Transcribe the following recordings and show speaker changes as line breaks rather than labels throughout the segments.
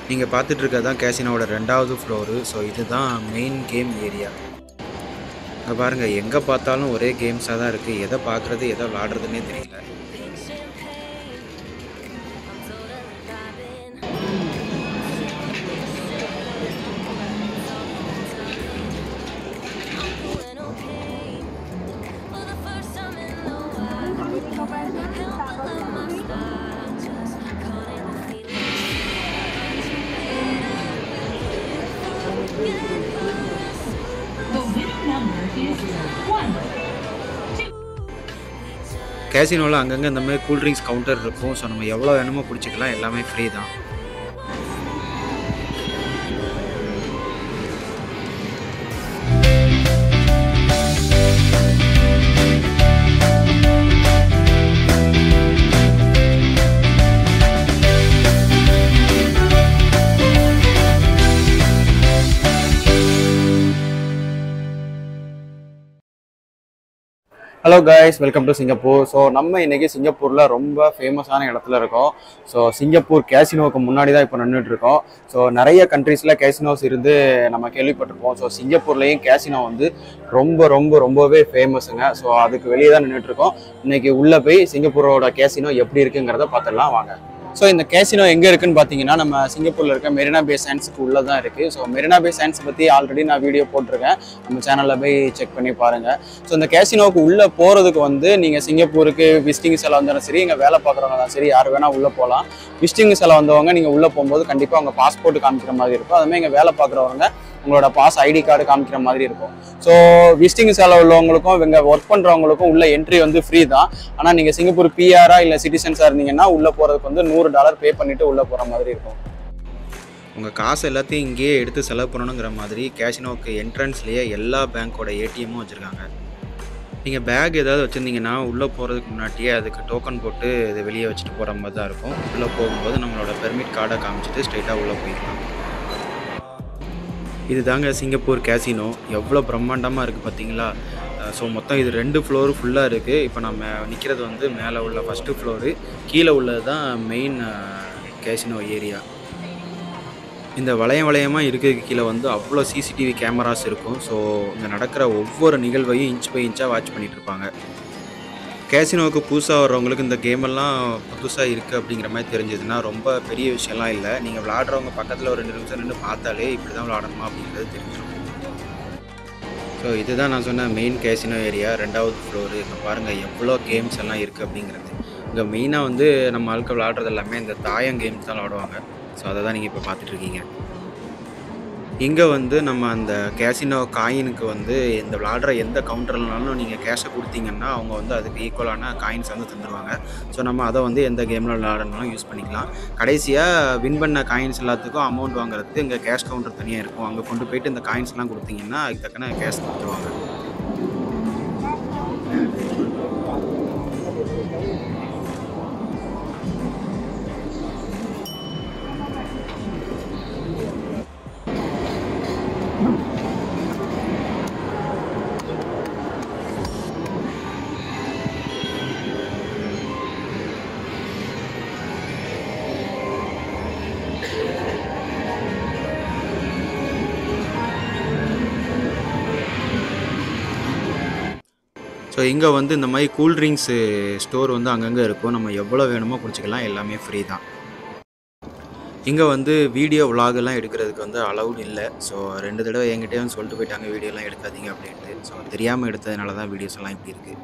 நீங்கள் பார்த்துட்டு இருக்கிறது தான் கேசினோட ரெண்டாவது ஃப்ளோரு ஸோ இதுதான் மெயின் கேம் ஏரியா இங்கே பாருங்கள் எங்கே பார்த்தாலும் ஒரே கேம்ஸாக தான் இருக்குது எதை பார்க்குறது எதை விளாடுறதுன்னே தெரியல
The winning number is one.
கேசினோவில் அங்கங்கே இந்த மாதிரி கூல்ட்ரிங்க்ஸ் கவுண்டர் இருக்கும் ஸோ நம்ம எவ்வளோ வேணுமோ பிடிச்சிக்கலாம் எல்லாமே ஃப்ரீ தான் hello guys welcome to Singapore so நம்ம இன்னைக்கு சிங்கப்பூரில் ரொம்ப ஃபேமஸான இடத்துல இருக்கோம் ஸோ சிங்கப்பூர் கேசினோவுக்கு முன்னாடி தான் இப்போ நின்றுட்டு இருக்கோம் ஸோ நிறைய கண்ட்ரீஸில் கேசினோஸ் இருந்து நம்ம கேள்விப்பட்டிருப்போம் ஸோ சிங்கப்பூர்லேயும் கேசினோ வந்து ரொம்ப ரொம்ப ரொம்பவே ஃபேமஸுங்க ஸோ அதுக்கு வெளியே தான் நின்றுட்டு இருக்கோம் இன்னைக்கு உள்ளே போய் சிங்கப்பூரோட கேசினோ எப்படி இருக்குங்கிறத பார்த்துடலாம் வாங்க ஸோ இந்த கேசினோ எங்கே இருக்குன்னு பார்த்தீங்கன்னா நம்ம சிங்கப்பூரில் இருக்க மெரினா பே சான்ஸுக்கு உள்ளே தான் இருக்குது ஸோ மெரினா பே சான்ஸ் பற்றி ஆல்ரெடி நான் வீடியோ போட்டிருக்கேன் நம்ம சேனலில் போய் செக் பண்ணி பாருங்கள் ஸோ இந்த கேசினோவுக்கு உள்ளே போகிறதுக்கு வந்து நீங்கள் சிங்கப்பூருக்கு விசிட்டிங் செலவு வந்தாலும் சரி இங்கே வேலை பார்க்குறவங்க தான் சரி யார் வேணால் உள்ளே போகலாம் விசிட்டிங் செலவு வந்தவங்க நீங்கள் உள்ளே போகும்போது கண்டிப்பாக உங்கள் பாஸ்போர்ட் காமிக்கிற மாதிரி இருக்கும் அதுமாதிரி இங்கே வேலை பார்க்குறவங்க உங்களோட பாஸ் ஐடி கார்டு காமிக்கிற மாதிரி இருக்கும் ஸோ விசிட்டிங் செலவு உள்ளவங்களுக்கும் இங்கே ஒர்க் பண்ணுறவங்களுக்கும் உள்ள என்ட்ரி வந்து ஃப்ரீ தான் ஆனால் நீங்கள் சிங்கப்பூர் பிஆரா இல்லை சிட்டிசன்ஸாக இருந்தீங்கன்னா உள்ளே போகிறதுக்கு வந்து நூறு டாலர் பே பண்ணிவிட்டு உள்ளே போகிற மாதிரி இருக்கும் உங்கள் காசு எல்லாத்தையும் இங்கேயே எடுத்து செலவு பண்ணணுங்கிற மாதிரி கேஷினோவுக்கு என்ட்ரன்ஸ்லேயே எல்லா பேங்க்கோட ஏடிஎம்மும் வச்சுருக்காங்க நீங்கள் பேக் ஏதாவது வச்சுருந்தீங்கன்னா உள்ளே போகிறதுக்கு முன்னாடியே அதுக்கு டோக்கன் போட்டு இதை வெளியே வச்சுட்டு போகிற மாதிரி தான் இருக்கும் உள்ளே போகும்போது நம்மளோட பெர்மிட் கார்டை காமிச்சிட்டு ஸ்ட்ரைட்டாக உள்ளே போய்க்கலாம் இது தாங்க சிங்கப்பூர் கேசினோ எவ்வளோ பிரம்மாண்டமாக இருக்குது பார்த்தீங்களா ஸோ மொத்தம் இது ரெண்டு ஃப்ளோர் ஃபுல்லாக இருக்குது இப்போ நம்ம நிற்கிறது வந்து மேலே உள்ள ஃபஸ்ட்டு ஃப்ளோரு கீழே உள்ளது தான் மெயின் கேசினோ ஏரியா இந்த வளையம் வளையமாக இருக்கிறதுக்கு கீழே வந்து அவ்வளோ சிசிடிவி கேமராஸ் இருக்கும் ஸோ இங்கே நடக்கிற ஒவ்வொரு நிகழ்வையும் இன்ச் பை இன்ச்சாக வாட்ச் பண்ணிட்டு இருப்பாங்க கேசினோவுக்கு புதுசாக வர்றவங்களுக்கு இந்த கேமெல்லாம் புதுசாக இருக்குது அப்படிங்கிற மாதிரி தெரிஞ்சதுன்னா ரொம்ப பெரிய விஷயம்லாம் இல்லை நீங்கள் விளாட்றவங்க பக்கத்தில் ஒரு ரெண்டு நிமிஷம் நின்று பார்த்தாலே இப்படி தான் விளாடணுமா அப்படிங்கிறது தெரிஞ்சிடும் ஸோ இதுதான் நான் சொன்ன மெயின் கேசினோ ஏரியா ரெண்டாவது ஃப்ளோரு இப்போ பாருங்கள் எவ்வளோ கேம்ஸ் எல்லாம் இருக்குது அப்படிங்கிறது இங்கே மெயினாக வந்து நம்ம ஆட்கள் விளாட்றது எல்லாமே இந்த தாயம் கேம்ஸ் தான் விளாடுவாங்க ஸோ அதை தான் நீங்கள் இப்போ பார்த்துட்டு இருக்கீங்க இங்கே வந்து நம்ம அந்த கேசினோ காயினுக்கு வந்து இந்த விளாடுற எந்த கவுண்டர்லனாலும் நீங்கள் கேஷை கொடுத்தீங்கன்னா அவங்க வந்து அதுக்கு ஈக்குவலான காயின்ஸ் வந்து தந்துடுவாங்க ஸோ நம்ம அதை வந்து எந்த கேமில் விளாடனாலும் யூஸ் பண்ணிக்கலாம் கடைசியாக வின் பண்ண காயின்ஸ் எல்லாத்துக்கும் அமௌண்ட் வாங்குறதுக்கு இங்கே கேஷ் கவுண்டர் தனியாக இருக்கும் அங்கே கொண்டு போயிட்டு இந்த காயின்ஸ்லாம் கொடுத்தீங்கன்னா அதுக்கு தக்கன கேஷ் கொடுத்துருவாங்க ஸோ இங்கே வந்து இந்த மாதிரி கூல்ட்ரிங்க்ஸு ஸ்டோர் வந்து அங்கங்கே இருக்கும் நம்ம எவ்வளோ வேணுமோ குடிச்சிக்கலாம் எல்லாமே ஃப்ரீ தான் இங்கே வந்து வீடியோ விலாகெல்லாம் எடுக்கிறதுக்கு வந்து அலௌட் இல்லை ஸோ ரெண்டு தடவை என்கிட்டயே வந்து சொல்லிட்டு போயிட்டாங்க வீடியோலாம் எடுக்காதீங்க அப்படின்ட்டு ஸோ தெரியாமல் எடுத்ததுனால தான் வீடியோஸ் எல்லாம் இப்படி இருக்குது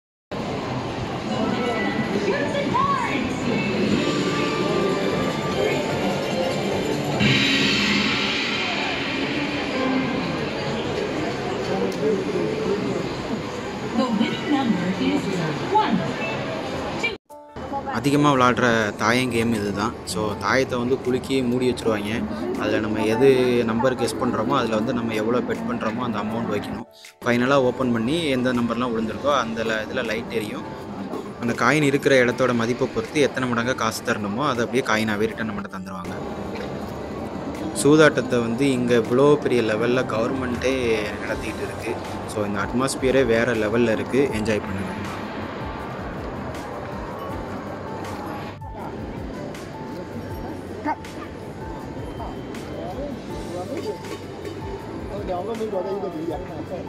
The winning number is one.
அதிகமாக விளாடுற தாயம் கேம் இது தான் ஸோ தாயத்தை வந்து குலுக்கி மூடி வச்சுருவாங்க அதில் நம்ம எது நம்பர் கெஸ் பண்ணுறோமோ அதில் வந்து நம்ம எவ்வளோ பெட் பண்ணுறோமோ அந்த அமௌண்ட் வைக்கணும் ஃபைனலாக ஓப்பன் பண்ணி எந்த நம்பர்லாம் விழுந்திருக்கோ அந்த இதில் லைட் எரியும் அந்த காயின் இருக்கிற இடத்தோட மதிப்பை பொறுத்து எத்தனை மடங்கு காசு தரணுமோ அதை அப்படியே காயினாகவே ரிட்டர்ன் நம்மகிட்ட தந்துடுவாங்க சூதாட்டத்தை வந்து இங்கே இவ்வளோ பெரிய லெவலில் கவர்மெண்ட்டே நடத்திக்கிட்டு இருக்குது ஸோ இந்த அட்மாஸ்பியரே வேறு லெவலில் இருக்குது என்ஜாய் பண்ணுங்கள்
两个没躲在一个里呀。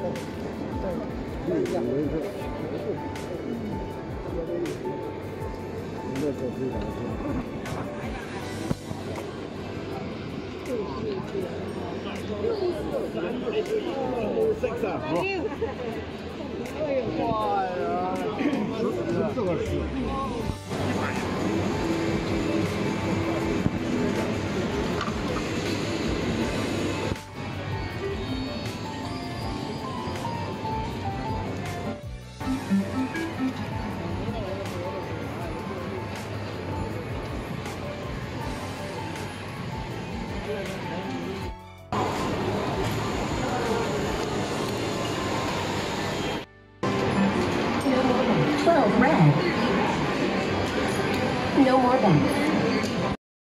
No more banks. 12 red. No more banks.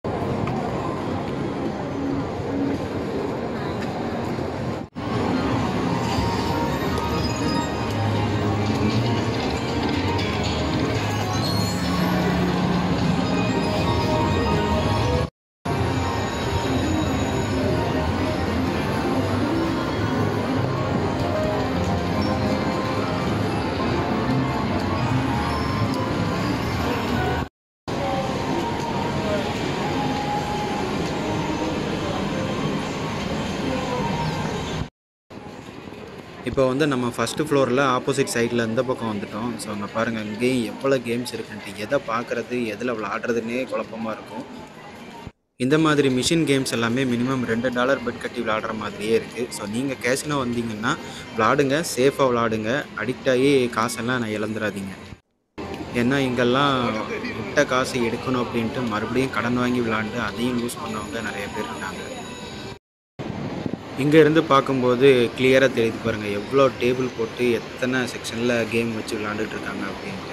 இப்போ வந்து நம்ம ஃபஸ்ட்டு ஃப்ளோரில் ஆப்போசிட் சைடில் இந்த பக்கம் வந்துட்டோம் ஸோ அங்கே பாருங்கள் இங்கேயும் எவ்வளோ கேம்ஸ் இருக்குன்ட்டு எதை பார்க்குறது எதில் விளாடுறதுன்னே குழப்பமாக இருக்கும் இந்த மாதிரி மிஷின் கேம்ஸ் எல்லாமே மினிமம் ரெண்டு டாலர் பெட் கட்டி விளாடுற மாதிரியே இருக்குது ஸோ நீங்கள் கேஷினோ வந்தீங்கன்னா விளாடுங்க சேஃபாக விளாடுங்க அடிக்ட் ஆகி காசெல்லாம் நான் இழந்துடாதீங்க ஏன்னா இங்கெல்லாம் விட்ட காசு எடுக்கணும் அப்படின்ட்டு மறுபடியும் கடன் வாங்கி விளாண்டு அதையும் லூஸ் பண்ணவங்க நிறைய பேர் இருக்காங்க இங்கே இருந்து பார்க்கும்போது கிளியராக தெரியுது பாருங்கள் எவ்வளோ டேபிள் போட்டு எத்தனை செக்ஷனில் கேம் வச்சு விளாண்டுட்டு இருக்காங்க அப்படின்ட்டு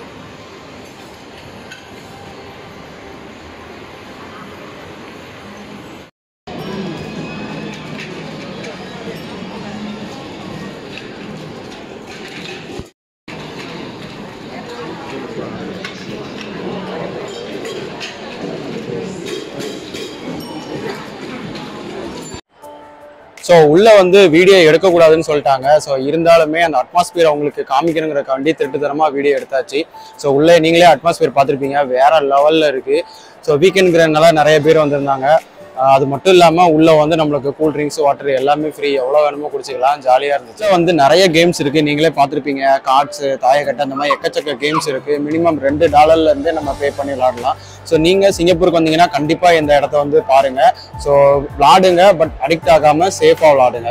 ஸோ உள்ளே வந்து வீடியோ எடுக்கக்கூடாதுன்னு சொல்லிட்டாங்க ஸோ இருந்தாலுமே அந்த அட்மாஸ்பியர் அவங்களுக்கு காமிக்கணுங்கிறக்காண்டி திருட்டுத்தனமாக வீடியோ எடுத்தாச்சு ஸோ உள்ளே நீங்களே அட்மாஸ்பியர் பார்த்துருப்பீங்க வேற லெவலில் இருக்குது ஸோ வீக்கெண்ட்ங்கிறனால நிறைய பேர் வந்திருந்தாங்க ஆஹ் அது மட்டும் இல்லாமல் உள்ளே வந்து நம்மளுக்கு கூல் ட்ரிங்க்ஸ் வாட்டர் எல்லாமே ஃப்ரீ எவ்வளோ வேணுமோ குடிச்சிக்கலாம் ஜாலியாக இருந்துச்சு வந்து நிறைய கேம்ஸ் இருக்குது நீங்களே பார்த்துருப்பீங்க கார்ட்ஸு தாயக்கட்டை அந்த மாதிரி எக்கச்சக்க கேம்ஸ் இருக்குது மினிமம் ரெண்டு டாலர்லேருந்தே நம்ம பே பண்ணி விளாடலாம் ஸோ நீங்கள் சிங்கப்பூருக்கு வந்தீங்கன்னா கண்டிப்பாக இந்த இடத்த வந்து பாருங்கள் ஸோ விளாடுங்க பட் அடிக்ட் ஆகாமல் சேஃபாக விளாடுங்க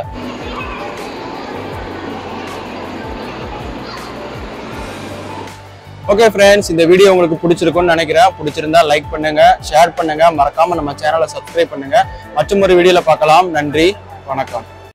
ஓகே ஃப்ரெண்ட்ஸ் இந்த வீடியோ உங்களுக்கு பிடிச்சிருக்கும்னு நினைக்கிறேன் பிடிச்சிருந்தா லைக் பண்ணுங்க ஷேர் பண்ணுங்க மறக்காம நம்ம சேனலை சப்ஸ்கிரைப் பண்ணுங்க மற்றும் ஒரு வீடியோல பார்க்கலாம் நன்றி வணக்கம்